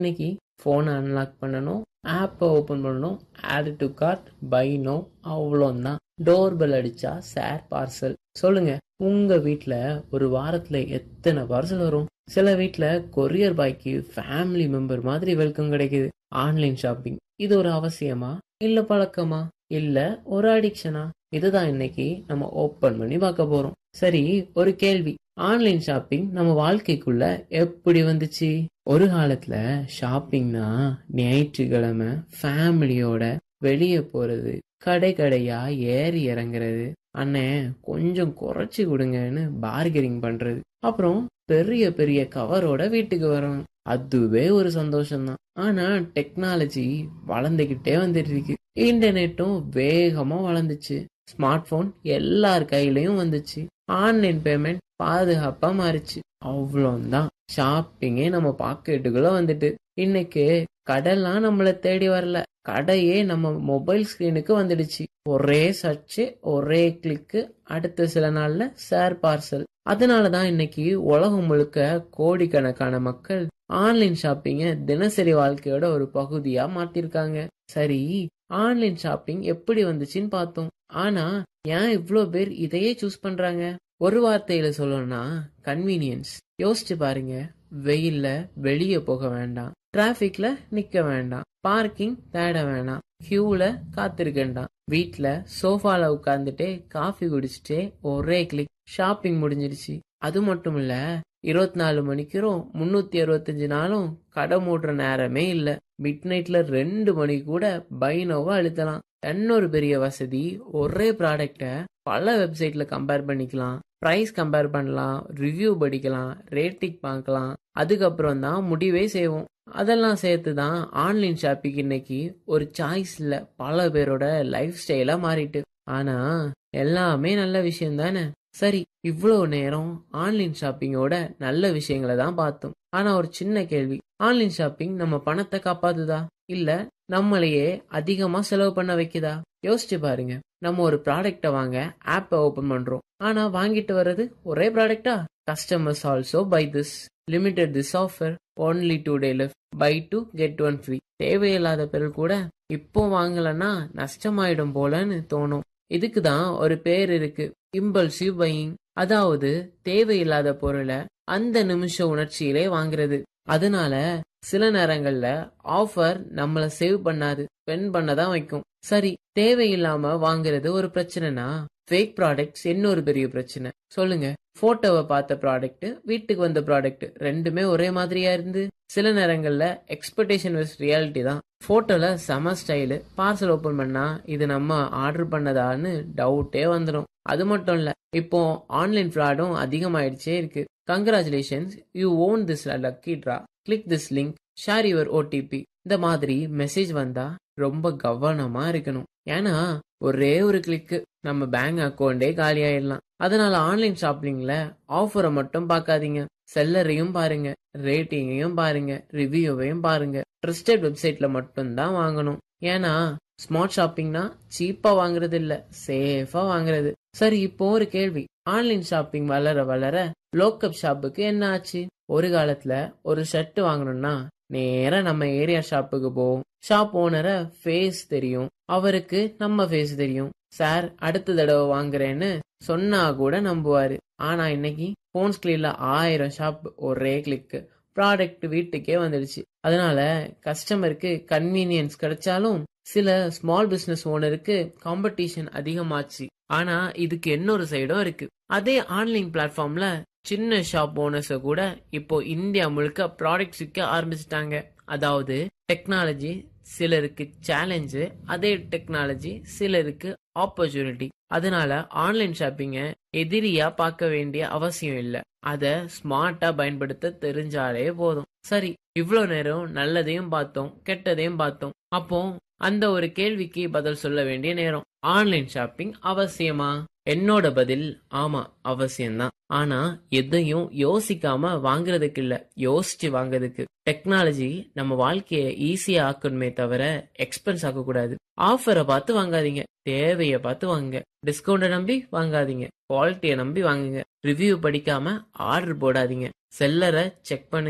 இன்னைக்கு ஃபோனை அன்லாக் பண்ணணும் ஆப்பை ஓப்பன் பண்ணணும் add to cart buy now அவ்வளோதான் டோர் பெல் அடிச்சா சார் பார்சல் சொல்லுங்க உங்க வீட்ல ஒரு வாரத்துல எத்தனை பார்சல் வரும் சில வீட்ல கொரியர் பாய்க்கு ஃபேமிலி மெம்பர் மாதிரி வெல்கம் கிடைக்குது ஆன்லைன் ஷாப்பிங் இது ஒரு அவசியமா இல்ல பழக்கமா இல்ல ஒரு அடிக்ஷனா இதுதான் இன்னைக்கு நம்ம ஓப்பன் பண்ணி பார்க்க போறோம் சரி ஒரு கேள்வி ஆன்லைன் ஷாப்பிங் நம்ம வாழ்க்கைக்குள்ள எப்படி வந்துச்சு ஒரு காலத்துல ஷாப்பிங்னா ஞாயிற்றுக்கிழமை ஃபேமிலியோட வெளியே போறது கடை கடையா ஏறி இறங்குறது அண்ணே கொஞ்சம் குறைச்சி கொடுங்கன்னு பார்கெனிங் பண்றது அப்புறம் பெரிய பெரிய கவரோட வீட்டுக்கு வரும் அதுவே ஒரு சந்தோஷம்தான் ஆனா டெக்னாலஜி வளர்ந்துகிட்டே வந்துட்டு இருக்கு இன்டர்நெட்டும் வேகமா வளர்ந்துச்சு ஸ்மார்ட் போன் எல்லார் கையிலயும் வந்துச்சு ஆன்லைன் பேமெண்ட் பாதுகாப்பா மாறிச்சு அவ்வளோதான் ஷாப்பிங்கே நம்ம பாக்கெட்டுக்குள்ள வந்துட்டு இன்னைக்கு கடல்லாம் நம்மள தேடி வரல கடையே நம்ம மொபைல் ஸ்கிரீனுக்கு வந்துடுச்சு ஒரே சர்ச்சு ஒரே கிளிக்கு அடுத்த சில நாள்ல ஷேர் பார்சல் அதனாலதான் இன்னைக்கு உலகம் முழுக்க கோடிக்கணக்கான மக்கள் ஆன்லைன் ஷாப்பிங்க தினசரி வாழ்க்கையோட ஒரு பகுதியா மாத்திருக்காங்க சரி ஆன்லைன் ஷாப்பிங் எப்படி வந்துச்சுன்னு பார்த்தோம் ஆனா ஏன் இவ்ளோ பேர் இதையே சூஸ் பண்றாங்க ஒரு வார்த்தையில சொல்லணும்னா கன்வீனியன்ஸ் யோசிச்சு பாருங்க வெயில்ல வெளியே போக வேண்டாம் டிராபிக்ல நிக்க வேண்டாம் பார்க்கிங் தேட வேண்டாம் கியூல காத்திருக்கேன்டாம் வீட்ல சோஃபால உட்காந்துட்டே காஃபி குடிச்சிட்டே ஒரே கிளிக் ஷாப்பிங் முடிஞ்சிருச்சு அது மட்டும் இல்ல இருபத்தி நாலு மணிக்கூறும் முன்னூத்தி அறுபத்தஞ்சு நாளும் கடை மூடுற நேரமே இல்ல மிட் நைட்ல ரெண்டு மணி கூட பைனோவா அழுத்தலாம் இன்னொரு பெரிய வசதி ஒரே ப்ராடக்ட பல வெப்சைட்ல கம்பேர் பண்ணிக்கலாம் ப்ரைஸ் கம்பேர் பண்ணலாம் ரிவ்யூ படிக்கலாம் ரேட்டிங் பார்க்கலாம் அதுக்கப்புறம் தான் முடிவே செய்வோம் அதெல்லாம் சேர்த்து தான் ஆன்லைன் ஷாப்பிங் இன்னைக்கு ஒரு சாய்ஸ் இல்ல பல பேரோட லைஃப் ஸ்டைலா மாறிட்டு ஆனா எல்லாமே நல்ல விஷயம் தானே சரி இவ்வளவு நேரம் ஆன்லைன் ஷாப்பிங்கோட நல்ல விஷயங்களை தான் பார்த்தோம் ஆனா ஒரு சின்ன கேள்வி ஆன்லைன் ஷாப்பிங் நம்ம பணத்தை காப்பாத்துதா இல்ல நம்மளையே அதிகமா செலவு பண்ண வைக்குதா யோசிச்சு பாருங்க நம்ம ஒரு ப்ராடக்ட வாங்க ஆப்பை ஓபன் பண்றோம் ஆனா வாங்கிட்டு வர்றது ஒரே ப்ராடக்டா customers also buy this limited this offer only two day left buy two get one free தேவையில்லாத பொருள் கூட இப்போ வாங்கலன்னா நஷ்டமாயிடும் போலன்னு தோணும் இதுக்கு தான் ஒரு பேர் இருக்கு இம்பல்சிவ் பையிங் அதாவது தேவையில்லாத பொருளை அந்த நிமிஷ உணர்ச்சியிலே வாங்குறது அதனால சில நேரங்கள்ல ஆஃபர் நம்மள சேவ் பண்ணாது ஸ்பெண்ட் பண்ண தான் வைக்கும் சரி தேவையில்லாம வாங்குறது ஒரு பிரச்சனைனா ஃபேக் ப்ராடக்ட்ஸ் இன்னொரு பெரிய பிரச்சனை சொல்லுங்க போட்டோவை பார்த்த ப்ராடக்ட் வீட்டுக்கு வந்த ப்ராடக்ட் ரெண்டுமே ஒரே மாதிரியா இருந்து சில நேரங்கள்ல எக்ஸ்பெக்டேஷன் விஸ் ரியாலிட்டி தான் போட்டோல செம ஸ்டைலு பார்சல் ஓபன் பண்ணா இது நம்ம ஆர்டர் பண்ணதான்னு டவுட்டே வந்துடும் அது மட்டும் இல்ல இப்போ ஆன்லைன் ஃப்ராடும் அதிகமாயிடுச்சே இருக்கு congratulations you won this lucky draw click this link share your OTP இந்த மாதிரி மெசேஜ் வந்தா ரொம்ப கவனமா இருக்கணும் ஏன்னா ஒரே ஒரு கிளிக்கு நம்ம பேங்க் அக்கௌண்டே காலி ஆயிடலாம் அதனால ஆன்லைன் ஷாப்பிங்ல ஆஃபரை மட்டும் பார்க்காதீங்க செல்லரையும் பாருங்க ரேட்டிங்கையும் பாருங்க ரிவ்யூவையும் பாருங்க ட்ரஸ்டட் வெப்சைட்ல மட்டும்தான் வாங்கணும் ஏன்னா ஸ்மார்ட் ஷாப்பிங்னா சீப்பா வாங்குறது இல்ல சேஃபா வாங்குறது சரி இப்போ ஒரு கேள்வி ஆன்லைன் ஷாப்பிங் வளர வளர லோக்கல் ஷாப்புக்கு என்ன ஆச்சு ஒரு காலத்துல ஒரு ஷர்ட் வாங்கணும்னா நேரா நம்ம ஏரியா ஷாப்புக்கு போவோம் ஷாப் ஓனரை ஃபேஸ் தெரியும் அவருக்கு நம்ம ஃபேஸ் தெரியும் சார் அடுத்த தடவை வாங்குறேன்னு சொன்னா கூட நம்புவாரு ஆனா இன்னைக்கு போன் ஸ்கிரீன்ல ஆயிரம் ஷாப் ஒரே கிளிக்கு ப்ராடக்ட் வீட்டுக்கே வந்துடுச்சு அதனால கஸ்டமருக்கு கன்வீனியன்ஸ் கிடைச்சாலும் சில ஸ்மால் பிசினஸ் ஓனருக்கு காம்படிஷன் அதிகமாச்சு ஆனா இதுக்கு இன்னொரு சைடும் இருக்கு அதே ஆன்லைன் பிளாட்ஃபார்ம்ல சின்ன ஷாப் ஓனர்ஸ கூட இப்போ இந்தியா முழுக்க ப்ராடக்ட் விற்க ஆரம்பிச்சிட்டாங்க அதாவது டெக்னாலஜி சிலருக்கு சேலஞ்சு அதே டெக்னாலஜி சிலருக்கு ஆப்பர்ச்சுனிட்டி அதனால ஆன்லைன் ஷாப்பிங்க எதிரியா பார்க்க வேண்டிய அவசியம் இல்ல அத ஸ்மார்ட்டா பயன்படுத்த தெரிஞ்சாலே போதும் சரி இவ்வளவு நேரம் நல்லதையும் பார்த்தோம் கெட்டதையும் பார்த்தோம் அப்போ அந்த ஒரு கேள்விக்கு பதில் சொல்ல வேண்டிய நேரம் ஆன்லைன் ஷாப்பிங் அவசியமா என்னோட பதில் ஆமா அவசியம்தான் ஆனா எதையும் யோசிக்காம வாங்குறதுக்கு இல்ல யோசிச்சு வாங்குறதுக்கு டெக்னாலஜி நம்ம வாழ்க்கைய ஈஸியா ஆக்கணுமே தவிர எக்ஸ்பென்ஸ் ஆக்க கூடாது ஆஃபரை பார்த்து வாங்காதீங்க தேவைய பார்த்து வாங்குங்க டிஸ்கவுண்ட நம்பி வாங்காதீங்க குவாலிட்டியை நம்பி வாங்குங்க ரிவ்யூ படிக்காம ஆர்டர் போடாதீங்க செல்லரை செக் பண்ணுங்க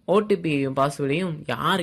ஓடிபியையும் பாஸ்வேர்டையும் யார்